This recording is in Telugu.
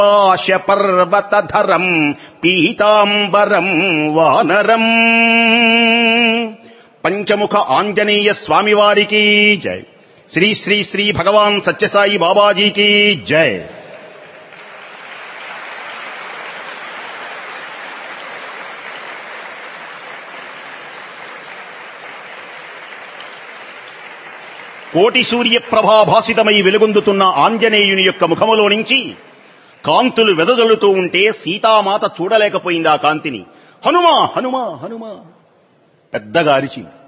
ఆశ పర్వతధరం పీతాంబరం వానరం పంచముఖ ఆంజనేయ స్వామివారికి జై శ్రీ శ్రీ శ్రీ భగవాన్ సత్యసాయి బాబాజీకి జై కోటి సూర్య ప్రభాభాసితమై వెలుగొందుతున్న ఆంజనేయుని యొక్క ముఖములో నుంచి కాంతులు వెదజల్లుతూ ఉంటే సీతామాత చూడలేకపోయింది ఆ కాంతిని హనుమా హనుమా హనుమా పెద్దగా అరిచింది